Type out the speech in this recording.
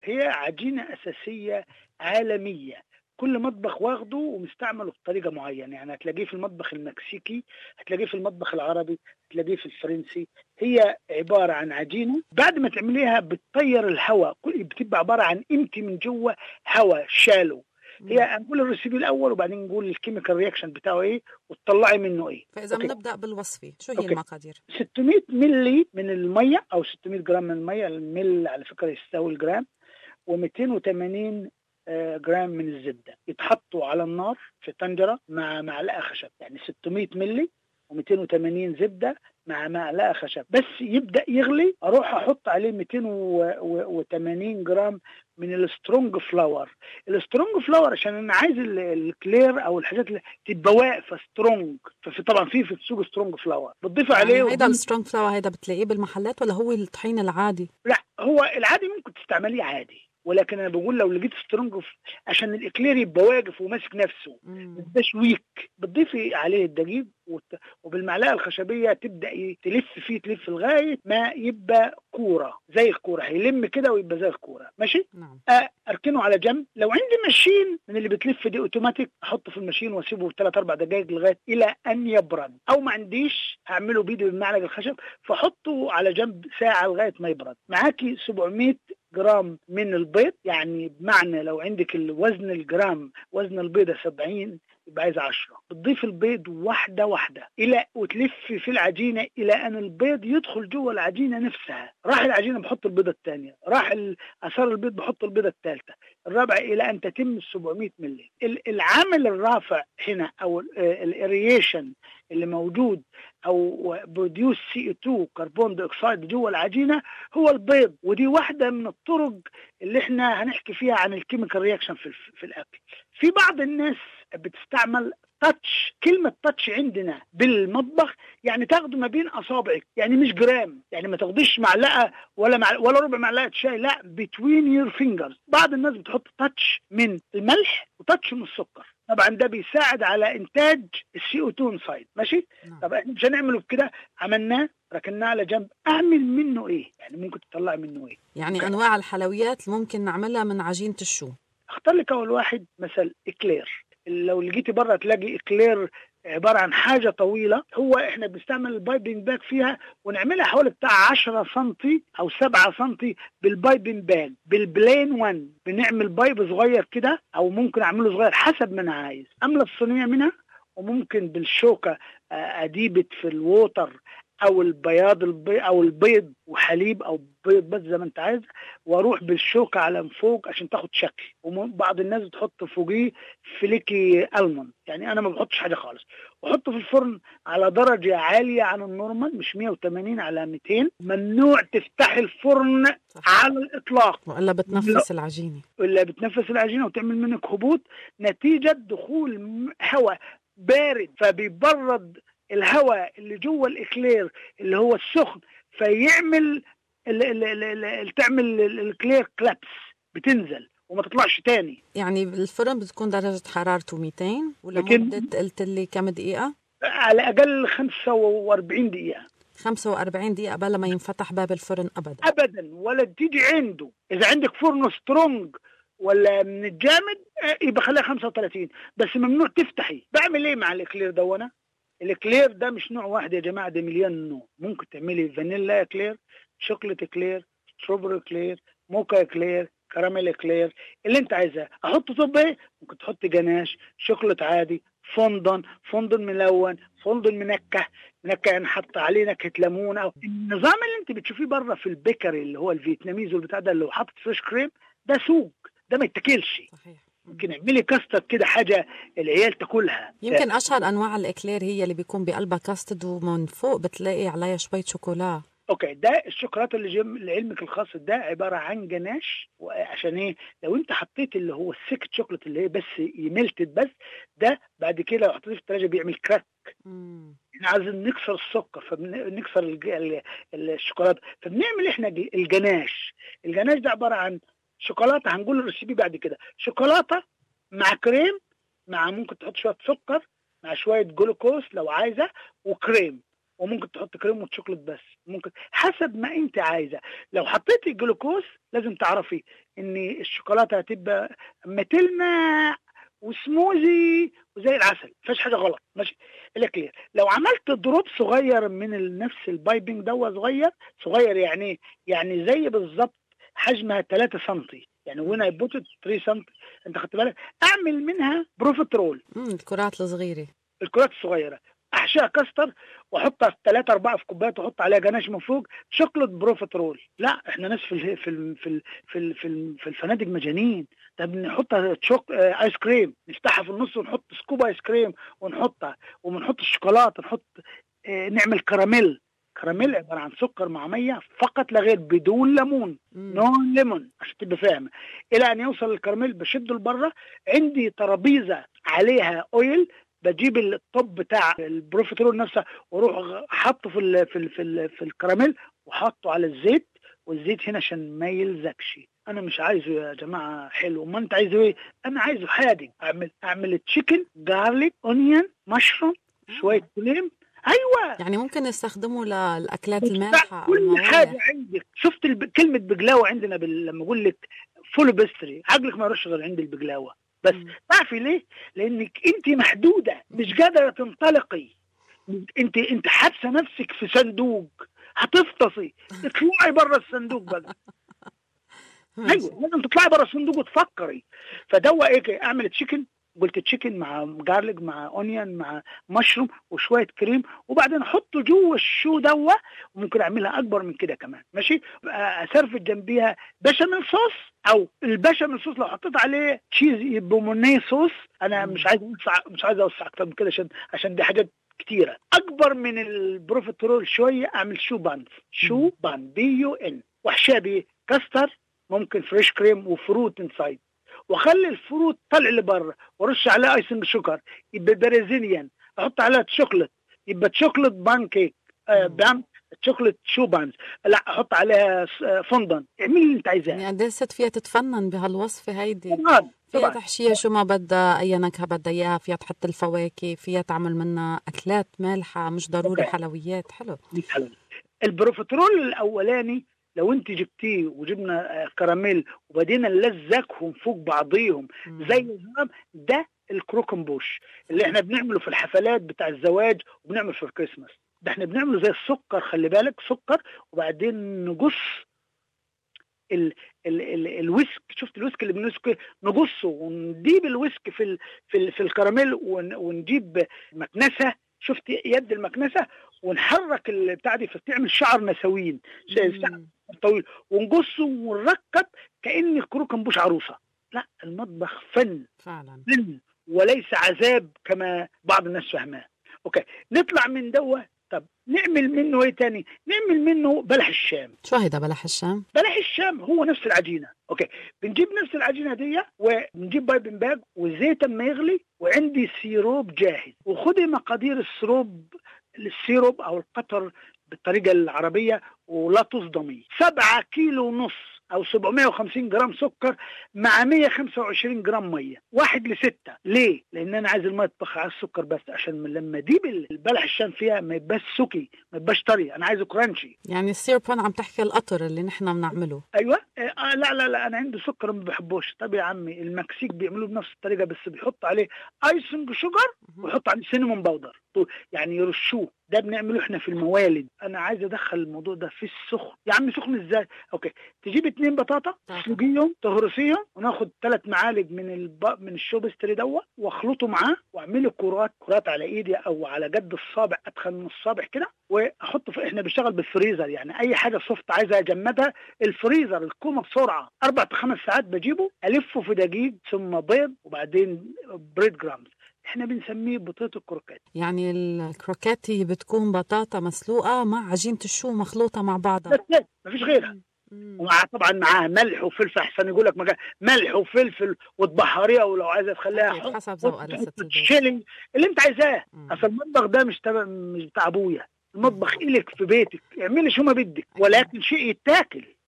هي عجينه اساسيه عالميه كل مطبخ واخده ومستعمله بطريقه معينه يعني هتلاقيه في المطبخ المكسيكي هتلاقيه في المطبخ العربي هتلاقيه في الفرنسي هي عباره عن عجينه بعد ما تعمليها بتطير الهواء بتبقى عباره عن امتي من جوه هواء شالو هي هنقول الريسيبي الاول وبعدين نقول الكيميكال رياكشن بتاعه ايه وتطلعي منه ايه فاذا بنبدا بالوصفه شو هي أوكي. المقادير 600 ملي من الميه او 600 جرام من الميه المل على فكره يستوي الجرام و280 جرام من الزبده يتحطوا على النار في طنجره مع معلقه خشب يعني 600 ملي و280 زبده مع معلقه خشب بس يبدا يغلي اروح احط عليه 280 جرام من السترونج فلاور السترونج فلاور عشان انا عايز الكلير او الحاجات اللي تبقى واقفه سترونج ففي طبعا في في السوق سترونج فلاور بتضيف يعني عليه هيدا السترونج فلاور هيدا بتلاقيه بالمحلات ولا هو الطحين العادي لا هو العادي ممكن تستعمليه عادي ولكن انا بقول لو لقيت سترونج عشان الاكلير يبقى واقف وماسك نفسه ما يبقاش ويك بتضيفي عليه الدقيق وبالمعلقه الخشبيه تبدا تلف فيه تلف لغايه ما يبقى كوره زي الكوره هيلم كده ويبقى زي الكوره ماشي نعم. اركنه على جنب لو عندي ماشين من اللي بتلف دي اوتوماتيك احطه في الماشين واسيبه 3 4 دقائق لغايه الى ان يبرد او ما عنديش هعمله بايدي بالمعلقه الخشب فاحطه على جنب ساعه لغايه ما يبرد معاكي 700 جرام من البيض يعني بمعنى لو عندك الوزن الجرام وزن البيضة 70 يبقى عايز 10 بتضيف البيض واحدة واحدة إلى وتلف في العجينة إلى أن البيض يدخل جوه العجينة نفسها راح العجينة بحط البيضة الثانية راح أثار البيض بحط البيضة الثالثة الرابعة إلى أن تتم ال 700 ملي العامل الرافع هنا أو الاريشن اللي موجود او بروديوس سي 2 كربون دايوكسيد جوه العجينه هو البيض ودي واحده من الطرق اللي احنا هنحكي فيها عن الكيميكال رياكشن في, في الاكل في بعض الناس بتستعمل تاتش كلمة تاتش عندنا بالمطبخ يعني تاخده ما بين أصابعك يعني مش جرام يعني ما تاخديش معلقة ولا مع ولا ربع معلقة شاي لا between your fingers بعض الناس بتحط تاتش من الملح وتاتش من السكر طبعا ده بيساعد على انتاج السي او 2 سايد ماشي نعم. طب احنا مش هنعمله بكده عملناه ركناه على جنب اعمل منه ايه يعني ممكن تطلع منه ايه يعني انواع الحلويات اللي ممكن نعملها من عجينه الشو اختار لك اول واحد مثل اكلير لو لقيتي بره تلاقي اكلير عباره عن حاجه طويله هو احنا بنستعمل البايبنج باك فيها ونعملها حوالي بتاع 10 سم او 7 سم بالبايبنج باك بالبلين 1 بنعمل بايب صغير كده او ممكن اعمله صغير حسب ما انا عايز املى الصينيه منها وممكن بالشوكه اديبت في الووتر او البياض البي او البيض وحليب او بيض بس زي ما انت عايز واروح بالشوكه على من فوق عشان تاخد شكل وبعض الناس بتحط فوقيه فليكي المون يعني انا ما بحطش حاجه خالص واحطه في الفرن على درجه عاليه عن النورمال مش 180 على 200 ممنوع تفتحي الفرن صح. على الاطلاق والا بتنفس العجينه ولا بتنفس العجينه وتعمل منك هبوط نتيجه دخول هواء بارد فبيبرد الهواء اللي جوه الاكلير اللي هو السخن فيعمل ال ال ال ال تعمل الاكلير كلابس بتنزل وما تطلعش تاني يعني الفرن بتكون درجه حرارته 200 ولا لكن- مده قلت لي كم دقيقه على اقل 45 دقيقه 45 دقيقه قبل ما ينفتح باب الفرن ابدا ابدا ولا تيجي عنده اذا عندك فرن سترونج ولا من الجامد آه، يبقى خليها 35 بس ممنوع تفتحي بعمل ايه مع الاكلير ده وانا الاكلير ده مش نوع واحد يا جماعه ده مليون نوع ممكن تعملي فانيلا اكلير شوكليت اكلير ستروبري اكلير موكا اكلير كراميل اكلير اللي انت عايزاه احط طب ايه ممكن تحط جناش شوكليت عادي فondن فondن ملون فondن منكه منكه يعني حط عليه نكهه ليمون او النظام اللي انت بتشوفيه بره في البيكري اللي هو الفيتناميز والبتاع ده اللي هو حاطط فريش كريم ده سوق ده ما يتاكلش صحيح ممكن اعملي كاسترد كده حاجه العيال تاكلها يمكن اشهر انواع الاكلير هي اللي بيكون بقلبها كاستد ومن فوق بتلاقي عليها شويه شوكولا اوكي ده الشوكولاته اللي جم لعلمك الخاص ده عباره عن جناش عشان ايه لو انت حطيت اللي هو السكت شوكولات اللي هي بس يملتد بس ده بعد كده لو حطيته في الثلاجه بيعمل كراك مم. احنا عايزين نكسر السكر فبنكسر الج- ال- الشوكولاته فبنعمل احنا ج- الجناش الجناش ده عباره عن شوكولاته هنقول الريسيبي بعد كده شوكولاته مع كريم مع ممكن تحط شويه سكر مع شويه جلوكوز لو عايزه وكريم وممكن تحط كريم وشوكليت بس ممكن حسب ما انت عايزه لو حطيتي جلوكوز لازم تعرفي ان الشوكولاته هتبقى اما تلمع وسموزي وزي العسل مفيش حاجه غلط ماشي الاكلير لو عملت دروب صغير من نفس البايبنج دوا صغير صغير يعني يعني زي بالظبط حجمها 3 سم يعني وين اي بوت 3 سم انت خدت بالك اعمل منها بروفيترول امم الكرات الصغيره الكرات الصغيره احشيها كاستر واحطها في ثلاثة أربعة في كوبايات واحط عليها جناش من فوق شوكليت بروفيترول لا احنا ناس في ال في ال في ال في, ال في, ال في الفنادق مجانين طب نحطها تشوك آه ايس كريم نفتحها في النص ونحط سكوب ايس كريم ونحطها وبنحط الشوكولاته نحط آه نعمل كراميل كراميل عباره عن سكر مع ميه فقط لا غير بدون ليمون نو ليمون عشان تبقى فاهم الى ان يوصل الكراميل بشده لبره عندي ترابيزه عليها اويل بجيب الطب بتاع البروفيترول نفسه واروح حاطه في ال في ال في, ال في الكراميل وحاطه على الزيت والزيت هنا عشان ما يلزقش انا مش عايزه يا جماعه حلو ما انت عايزه ايه انا عايزه حادق اعمل اعمل تشيكن جارليك اونيون مشروم شويه كليم ايوه يعني ممكن نستخدمه للاكلات المالحه كل حاجه عندك شفت الب... كلمه بقلاوه عندنا بال... لما اقول لك فول بيستري عقلك ما يروحش غير عند البقلاوه بس تعرفي ليه؟ لانك انت محدوده مش قادره تنطلقي انت انت حابسه نفسك في صندوق هتفطسي اطلعي بره الصندوق بقى ايوه لازم تطلعي بره الصندوق وتفكري فدوا ايه اعمل تشيكن قلت تشيكن مع جارليك مع اونيون مع مشروم وشويه كريم وبعدين احطه جوه الشو دوا وممكن اعملها اكبر من كده كمان ماشي اسرفت جنبيها بشاميل صوص او البشاميل صوص لو حطيت عليه تشيز يبقى مونيه صوص انا مش عايز اوسع مش عايز اوسع اكتر من كده عشان عشان دي حاجات كتيره اكبر من البروفيترول شويه اعمل شو بانز شو بان بي يو ان واحشيها بكاستر ممكن فريش كريم وفروت انسايد واخلي الفروت طلع لبره وارش عليها ايسنج شوكر يبقى برازيليان احط عليها شوكليت يبقى شوكليت بان كيك آه بان شوكليت شو بانز لا احط عليها فندق اعملي اللي انت عايزاه يعني قد الست فيها تتفنن بهالوصفه هيدي طبعا فيها تحشيها شو ما بدها اي نكهه بدها اياها فيها تحط الفواكه فيها تعمل منها اكلات مالحه مش ضروري حلويات حلو حلو البروفيترول الاولاني لو انت جبتيه وجبنا كراميل وبدينا نلزقهم فوق بعضيهم زي النظام ده الكروكمبوش اللي احنا بنعمله في الحفلات بتاع الزواج وبنعمل في الكريسماس ده احنا بنعمله زي السكر خلي بالك سكر وبعدين نقص ال ال ال الويسك شفت الويسك اللي بنسك نقصه ونجيب الويسك في ال في, ال في الكراميل ونجيب مكنسه شفت يد المكنسه ونحرك البتاع دي فتعمل شعر نسوين شعر طويل ونقصه ونركب كان الكروكمبوش عروسه لا المطبخ فن فعلا فن وليس عذاب كما بعض الناس فاهماه اوكي نطلع من دوه طب نعمل منه ايه تاني نعمل منه بلح الشام شو هيدا بلح الشام بلح الشام هو نفس العجينه اوكي بنجيب نفس العجينه دي ونجيب بايبن باج والزيت اما يغلي وعندي سيروب جاهز وخدي مقادير السيروب السيروب او القطر بالطريقه العربيه ولا تصدمي سبعة كيلو ونص او 750 جرام سكر مع 125 جرام ميه واحد لستة ليه لان انا عايز الميه تطخ على السكر بس عشان لما اجيب البلح الشام فيها ما يبقاش سكي ما يبقاش طري انا عايزه كرانشي يعني السيرب هون عم تحكي القطر اللي نحن بنعمله ايوه آه لا لا لا انا عندي سكر ما بحبوش طب يا عمي المكسيك بيعملوه بنفس الطريقه بس بيحط عليه ايسنج شوجر ويحط عليه سينمون باودر يعني يرشوه ده بنعمله احنا في الموالد انا عايز ادخل الموضوع ده في السخن يا عم سخن ازاي اوكي تجيب اتنين بطاطا تسلقيهم تهرسيهم وناخد ثلاث معالق من الب... من الشوبستري دوت واخلطه معاه واعمله كرات كرات على ايدي او على قد الصابع ادخل من الصابع كده واحطه في احنا بنشتغل بالفريزر يعني اي حاجه سوفت عايزه اجمدها الفريزر الكومه بسرعه اربع خمس ساعات بجيبه الفه في دقيق ثم بيض وبعدين بريد جرامز احنا بنسميه بطاطا الكروكات يعني الكروكات هي بتكون بطاطا مسلوقه مع عجينه الشو مخلوطه مع بعضها بس مفيش غيرها ومع طبعا معاها ملح وفلفل احسن يقول لك مجا... ملح وفلفل وتبحريها ولو عايزه تخليها حسب ذوقها شيلنج اللي انت عايزاه اصل المطبخ ده مش تبع مش بتاع ابويا المطبخ الك في بيتك اعملي شو ما بدك ولكن شيء يتاكل